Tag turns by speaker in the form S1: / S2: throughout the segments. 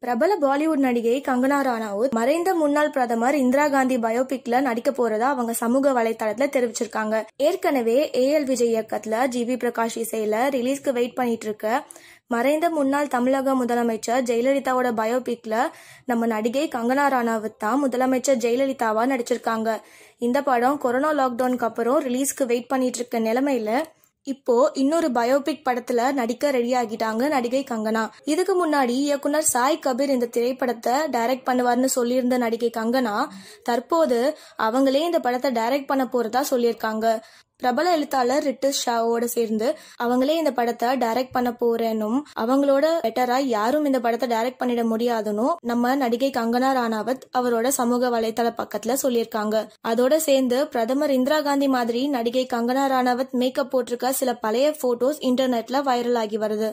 S1: பிரபல பாலிவுட் நடிகை கங்கனா ரானாவுத் மறைந்த முன்னாள் பிரதமர் இந்திரா காந்தி பயோபிக்ல நடிக்க போறதா அவங்க சமூக வலைதளத்துல தெரிவிச்சிருக்காங்க ஏற்கனவே ஏஎல் விஜய் இயக்கத்துல ஜிவி பிரகாஷ் இசையில ரிலீஸ்க்கு வெயிட் பண்ணிட்டு இருக்க மறைந்த முன்னாள் தமிழக முதலமைச்சர் ஜெயலலிதாவோட பயோபிக்ல நம்ம நடிகை கங்கனா ரானாவத் தான் முதலமைச்சர் ஜெயலலிதாவா நடிச்சிருக்காங்க இந்த படம் கொரோனா லாக்டவுனுக்கு அப்புறம் ரிலீஸ்க்கு வெயிட் பண்ணிட்டு இருக்க நிலைமையில இப்போ இன்னொரு பயோபிக் படத்துல நடிக்க ரெடி ஆகிட்டாங்க நடிகை கங்கனா இதுக்கு முன்னாடி இயக்குனர் சாய் கபீர் இந்த திரைப்படத்தை டைரக்ட் பண்ணுவார்னு சொல்லியிருந்த நடிகை கங்கனா தற்போது அவங்களே இந்த படத்தை டைரக்ட் பண்ண போறதா சொல்லியிருக்காங்க பிரபல எழுத்தாளர் ரிட்டிஸ் ஷாவோட சேர்ந்து அவங்களே இந்த படத்தை டைரக்ட் பண்ண போறேனும் அவங்களோட பெட்டரா யாரும் இந்த படத்தை டைரக்ட் பண்ணிட முடியாதுன்னு நம்ம நடிகை கங்கனா ரானாவத் அவரோட சமூக வலைதள பக்கத்துல சொல்லியிருக்காங்க அதோட சேர்ந்து பிரதமர் இந்திரா காந்தி மாதிரி நடிகை கங்கனா ரானாவத் மேக்கப் போட்டிருக்க சில பழைய போட்டோஸ் இன்டர்நெட்ல வைரல் ஆகி வருது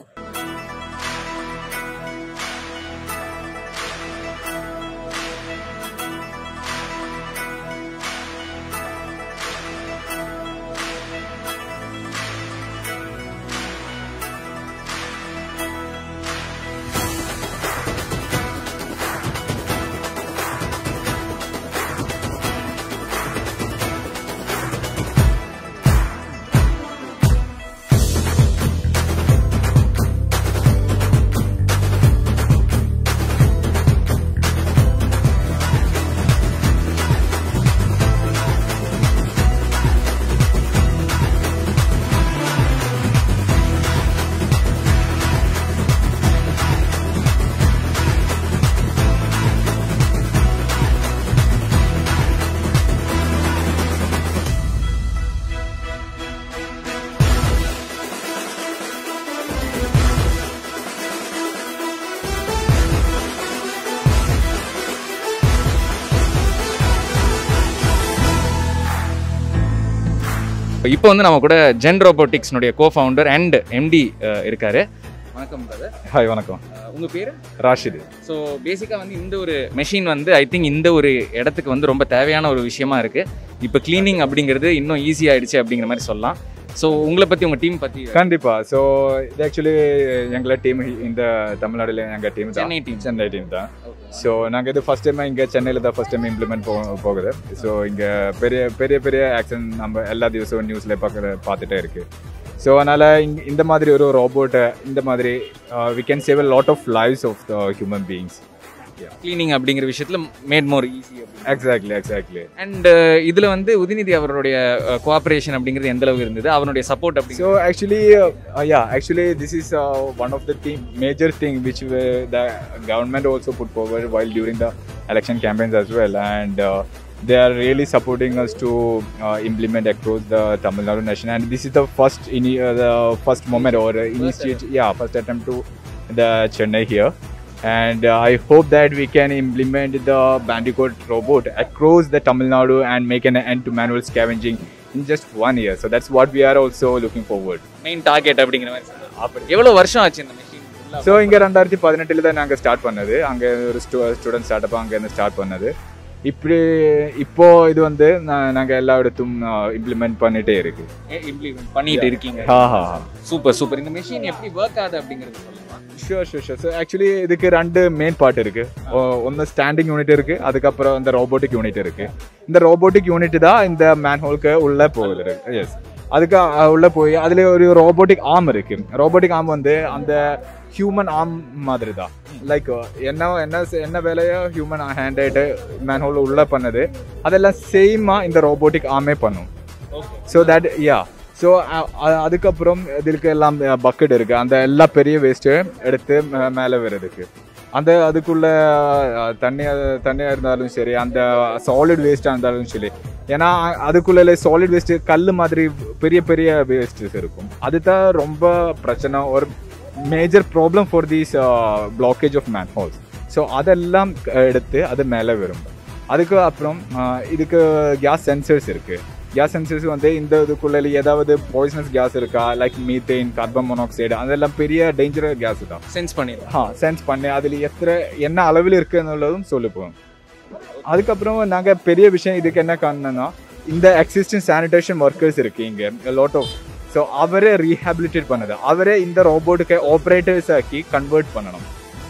S2: இப்போ வந்து நம்ம கூட ஜென் ரோபோட்டிக்ஸ்னுடைய கோ ஃபவுண்டர் அண்ட் எம்டி இருக்காரு வணக்கம் பிரதர்
S3: ஹாய் வணக்கம்
S2: உங்க பேரு
S3: ராஷிது
S2: ஸோ பேசிக்காக வந்து இந்த ஒரு மெஷின் வந்து ஐ திங்க் இந்த ஒரு இடத்துக்கு வந்து ரொம்ப தேவையான ஒரு விஷயமா இருக்கு இப்போ க்ளீனிங் அப்படிங்கிறது இன்னும் ஈஸி ஆயிடுச்சு அப்படிங்கிற மாதிரி சொல்லலாம் ஸோ உங்களை பத்தி உங்க டீம் பத்தி
S3: கண்டிப்பா ஸோ இது ஆக்சுவலி எங்களை டீம் இந்த தமிழ்நாடுல எங்கள் டீம் தான்
S2: சென்னை டீம்
S3: சென்னை டீம் தான் ஸோ நாங்கள் இது ஃபர்ஸ்ட் டைம் இங்கே சென்னையில் தான் ஃபர்ஸ்ட் டைம் இம்ப்ளிமெண்ட் போ போகுது ஸோ இங்கே பெரிய பெரிய பெரிய ஆக்ஷன் நம்ம எல்லா திவசமும் நியூஸில் பார்க்குற பார்த்துட்டே இருக்கு ஸோ அதனால் இங்க இந்த மாதிரி ஒரு ரோபோட்டை இந்த மாதிரி we can save a lot of lives of the human beings
S2: cleaning அப்படிங்கிற விஷயத்துல made more easy
S3: exactly exactly
S2: and இதுல வந்து உதயநிதி அவருடைய கோஆபரேஷன் அப்படிங்கிறது எந்த அளவுக்கு இருந்தது அவருடைய சப்போர்ட் அப்படி
S3: So actually, uh, uh, yeah, actually this is uh, one of the thing, major thing which uh, the government also put forward while during the election campaigns as well, and uh, they are really supporting us to uh, implement across the Tamil Nadu nation. And this is the first in uh, the first moment or uh, initiate, yeah, first attempt to the Chennai here. And uh, I hope that we can implement the Bandicoot robot across the Tamil Nadu and make an end to manual scavenging in just one year. So that's what we are also looking forward.
S2: Main target அப்படிங்கிற மாதிரி சொல்லலாம். எவ்வளவு வருஷம் ஆச்சு இந்த machine
S3: so இங்கே ரெண்டாயிரத்தி பதினெட்டில் தான் நாங்கள் ஸ்டார்ட் பண்ணது அங்கே ஒரு ஸ்டூ ஸ்டூடெண்ட் ஸ்டார்ட் அங்கேருந்து ஸ்டார்ட் பண்ணது இப்படி இப்போ இது வந்து நாங்கள் எல்லா இடத்தும் இம்ப்ளிமெண்ட் பண்ணிட்டே இருக்கு
S2: இம்ப்ளிமெண்ட் பண்ணிட்டு இருக்கீங்க
S3: ஹா ஹா
S2: சூப்பர் சூப்பர் இந்த மெஷின் எப்படி ஒர்க் ஆகுது அப்படிங்கிறது சொல்லலாம்
S3: sure sure sure so actually இதுக்கு ரெண்டு மெயின் பார்ட் இருக்கு ஒ- ஒன்று ஸ்டாண்டிங் யூனிட் இருக்கு அதுக்கப்புறம் இந்த ரோபோட்டிக் யூனிட் இருக்கு இந்த ரோபோட்டிக் யூனிட் தான் இந்த மேன்ஹோலுக்கு உள்ள போகுது எஸ் அதுக்கு அஹ், உள்ள போய் அதுல ஒரு ரோபோட்டிக் ஆர்ம் இருக்கு ரோபோட்டிக் ஆர்ம் வந்து அந்த ஹியூமன் ஆர்ம் மாதிரி தான் லைக் என்ன என்ன செ- என்ன வேலையோ ஹியூமன் ஹேண்ட் ஆயிட்டு மேன்ஹோல் உள்ள பண்ணது அதெல்லாம் சேமா இந்த ரோபோட்டிக் ஆர்மே பண்ணும் ஸோ தட் யா ஸோ அதுக்கப்புறம் இதுக்கு எல்லாம் பக்கெட் இருக்கு அந்த எல்லா பெரிய வேஸ்ட்டு எடுத்து மே- மேலே வருதுக்கு அந்த அதுக்குள்ள அஹ், தண்ணியா தண்ணியா இருந்தாலும் சரி அந்த சாலிட் வேஸ்ட்டாக இருந்தாலும் சரி ஏன்னா அதுக்குள்ள சாலிட் வேஸ்ட் கல் மாதிரி பெரிய பெரிய வேஸ்ட்ஸ் இருக்கும் அதுதான் ரொம்ப பிரச்சனை ஒரு major problem for these blockage of manholes so அதெல்லாம் எடுத்து அது மேலே வரும் அதுக்கு அப்புறம் அஹ், இதுக்கு கேஸ் சென்சர்ஸ் இருக்கு கேஸ் சென்சர்ஸ் வந்து இந்த இதுக்குள்ள ஏதாவது பாய்சனஸ் கேஸ் இருக்கா லைக் மீத்தேன் கார்பன் மோனாக்சைடு அதெல்லாம் பெரிய டேஞ்சர் கேஸ் தான்
S2: சென்ஸ் பண்ணிடலாம்
S3: ஆ சென்ஸ் பண்ணி அதில் எத்தனை என்ன அளவில் இருக்குன்னுள்ளதும் சொல்லிப்போம் அதுக்கப்புறம் நாங்கள் பெரிய விஷயம் இதுக்கு என்ன காரணம்னா இந்த எக்ஸிஸ்டிங் சானிடேஷன் ஒர்க்கர்ஸ் இருக்கு இங்கே லாட் ஆஃப் ஸோ அவரே ரீஹாபிலிட்டேட் பண்ணது அவரே இந்த ரோபோட்டுக்கு ஆப்ரேட்டர்ஸ் ஆக்கி கன்வெர்ட் பண்ணணும்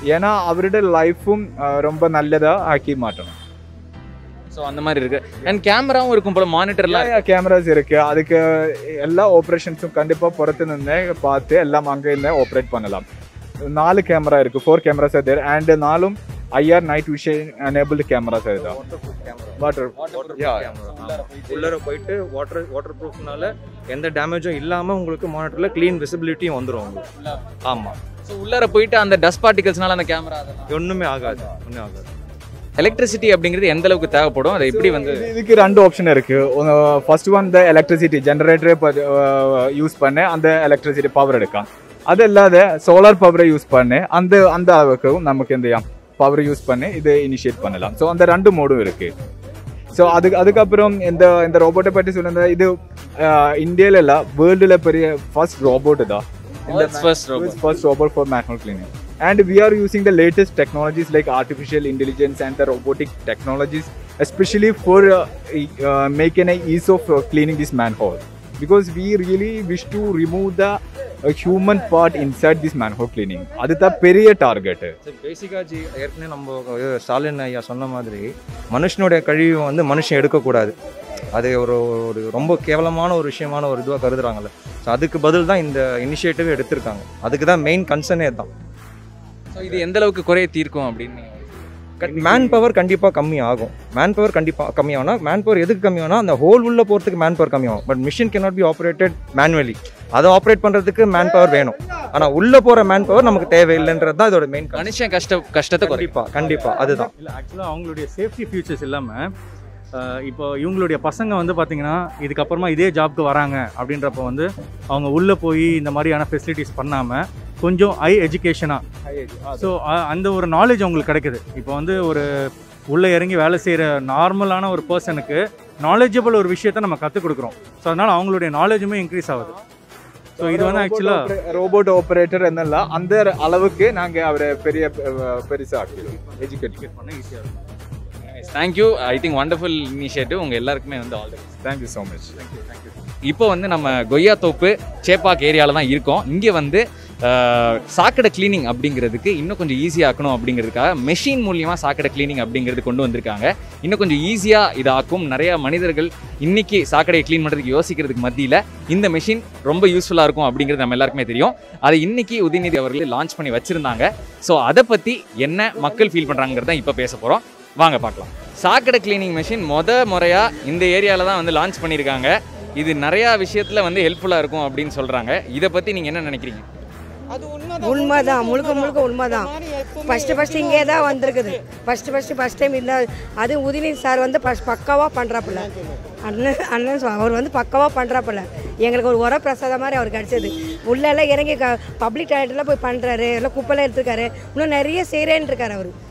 S3: ஏன்னா அவരുടെ ലൈഫും ரொம்ப நல்லதா ஆக்கி மாட்டணும்
S2: ஸோ அந்த மாதிரி இருக்கு அண்ட் கேமராவும் இருக்கும் போல மானிட்டர்லாம்
S3: கேமராஸ் இருக்கு அதுக்கு எல்லா ஆப்ரேஷன்ஸும் கண்டிப்பா புறத்து நின்று பார்த்து எல்லாம் அங்க இருந்து ஆப்ரேட் பண்ணலாம் நாலு கேமரா இருக்கு ஃபோர் கேமராஸ் தேர் அண்ட் நாலும் IR night vision enabled cameras இதுதான் வாட்டர்
S4: உள்ளர போயிட்டு வாட்டர் வாட்டர் ப்ரூஃப்னால எந்த டேமேஜும் இல்லாமல் உங்களுக்கு மானிட்டரில் க்ளீன் விசிபிலிட்டியும் வந்துடும் உங்களுக்கு ஆமாம்
S2: ஸோ உள்ளார போயிட்டு அந்த டஸ்ட் பார்ட்டிகல்ஸ்னால அந்த கேமரா அதெல்லாம்
S4: ஒன்றுமே ஆகாது ஒன்றும் ஆகாது
S2: எலக்ட்ரிசிட்டி அப்படிங்கிறது எந்த அளவுக்கு தேவைப்படும் அதை எப்படி வந்து
S3: இதுக்கு ரெண்டு ஆப்ஷன் இருக்கு ஃபர்ஸ்ட் ஒன் த எலக்ட்ரிசிட்டி ஜெனரேட்டரை யூஸ் பண்ண அந்த எலக்ட்ரிசிட்டி பவர் எடுക്കാം அதல்லாத சோலார் பவரை யூஸ் பண்ணி அந்த அந்த அளவுக்கு நமக்கு இந்த பவர் யூஸ் பண்ணி இதை இனிஷியேட் பண்ணலாம் ஸோ அந்த ரெண்டு மோடும் இருக்கு ஸோ அதுக்கு அதுக்கப்புறம் இந்த இந்த ரோபோட்டை பற்றி சொல்லுங்க இது இந்தியாவில் இல்லை வேர்ல்டில் பெரிய ஃபர்ஸ்ட் ரோபோட் தான்
S2: first
S3: It's first robot for manual cleaning. And we are using the latest technologies like artificial intelligence and the robotic technologies, especially for uh, uh, making a ease of uh, cleaning this manhole. Because we really wish to remove the uh, human part inside this manhole cleaning. அதுதான் பெரிய target
S4: சரி பேசிக்காக G ஏற்கனவே நம்ம இது ஸ்டாலின் ஐயா சொன்ன மாதிரி மனுஷனுடைய கழிவு வந்து மனுஷன் எடுக்கக்கூடாது அது ஒரு ஒரு ரொம்ப கேவலமான ஒரு விஷயமான ஒரு இதுவாக கருதுறாங்கல்ல ஸோ அதுக்கு பதில் தான் இந்த இனிஷியேட்டிவ் எடுத்திருக்காங்க அதுக்கு தான் மெயின் கன்சர்னே தான்
S2: ஸோ இது எந்த அளவுக்கு குறைய தீர்க்கும் அப்படின்னு
S4: மேன் பவர் கண்டிப்பாக கம்மி ஆகும் மேன் பவர் கண்டிப்பாக கம்மியாகும்னா மேன் பவர் எதுக்கு கம்மியாகும்னா அந்த ஹோல் உள்ள போகிறதுக்கு மேன் பவர் கம்மியாகும் but machine cannot be operated manually அதை ஆப்ரேட் பண்ணுறதுக்கு மேன் பவர் வேணும் ஆனால் உள்ளே போகிற மேன் பவர் நமக்கு தேவையில்லைன்றது தான் இதோட மெயின்
S2: மனுஷன் கஷ்ட கஷ்டத்தை குறைக்கும்
S4: கண்டிப்பாக கண்டிப்பாக அதுதான்
S5: இல்லை ஆக்சுவலாக அவங்களுடைய சேஃப்டி ஃபியூச்சர்ஸ் இல்லாமல் இப்போ இவங்களுடைய பசங்க வந்து பார்த்தீங்கன்னா இதுக்கப்புறமா இதே ஜாப்க்கு வராங்க அப்படின்றப்ப வந்து அவங்க உள்ளே போய் இந்த மாதிரியான ஃபெசிலிட்டிஸ் பண்ணாமல் கொஞ்சம் ஹை எஜுகேஷனாக ஸோ அந்த ஒரு நாலேஜ் அவங்களுக்கு கிடைக்குது இப்போ வந்து ஒரு உள்ளே இறங்கி வேலை செய்கிற நார்மலான ஒரு பர்சனுக்கு நாலேஜபிள் ஒரு விஷயத்த நம்ம கற்றுக் கொடுக்குறோம் ஸோ அதனால் அவங்களுடைய நாலேஜுமே இன்க்ரீஸ் ஆகுது ஸோ இது வந்து ஆக்சுவலாக
S3: ரோபோட் ஆப்ரேட்டர் என்னಲ್ಲ அந்த அளவுக்கு நாங்க அவரை பெரிய அஹ், பெருசா ஆக்கிடுவோம் எஜுகேட்
S5: பண்ண ஈஸியாக இருக்கும்
S2: thank you I think wonderful initiative உங்க எல்லாருக்குமே வந்து ஆல்
S3: தேங்க்யூ ஸோ மச்
S2: இப்போ வந்து நம்ம கொய்யா தோப்பு சேப்பாக் ஏரியாவில் தான் இருக்கோம் இங்கே வந்து அஹ், சாக்கடை கிளீனிங் அப்படிங்கிறதுக்கு இன்னும் கொஞ்சம் ஈஸியாக்கணும் அப்படிங்கிறதுக்காக மெஷின் மூலியமாக சாக்கடை கிளீனிங் அப்படிங்கிறது கொண்டு வந்திருக்காங்க இன்னும் கொஞ்சம் ஈஸியாக இதாக்கும் நிறைய மனிதர்கள் இன்னைக்கு சாக்கடையை க்ளீன் பண்ணுறதுக்கு யோசிக்கிறதுக்கு மத்தியில் இந்த மெஷின் ரொம்ப யூஸ்ஃபுல்லாக இருக்கும் அப்படிங்கிறது நம்ம எல்லாருக்குமே தெரியும் அதை இன்னைக்கு உதயநிதி அவர்கள் லான்ச் பண்ணி வச்சுருந்தாங்க ஸோ அதை பற்றி என்ன மக்கள் ஃபீல் பண்ணுறாங்கிறத இப்போ பேச போகிறோம் வாங்க பார்க்கலாம் சாக்கடை கிளீனிங் மெஷின் மொத முறையாக இந்த ஏரியாவில் தான் வந்து லான்ச் பண்ணியிருக்காங்க இது நிறையா விஷயத்தில் வந்து ஹெல்ப்ஃபுல்லாக இருக்கும் அப்படின்னு சொல்கிறாங்க இதை பற்றி நீங்கள் என்ன நினைக்கிறீங்க
S6: உண்மைதான் முழுக்க முழுக்க உண்மைதான் ஃபஸ்ட்டு ஃபஸ்ட்டு இங்கே தான் வந்திருக்குது ஃபஸ்ட்டு ஃபஸ்ட்டு ஃபஸ்ட் டைம் இந்த அது உதயநிதி சார் வந்து ஃபஸ்ட் பக்காவாக பண்ணுறாப்புல அண்ணன் அண்ணன் சொ- அவர் வந்து பக்காவாக பண்ணுறாப்புல எங்களுக்கு ஒரு உர பிரசாதம் மாதிரி அவர் கிடச்சது உள்ளெல்லாம் இறங்கி க பப்ளிக் டாய்லெட்டில் போய் பண்ணுறாரு எல்லாம் குப்பைலாம் எடுத்துருக்காரு இன்னும் நிறைய செய்கிறேன்னு இருக்காரு அவர்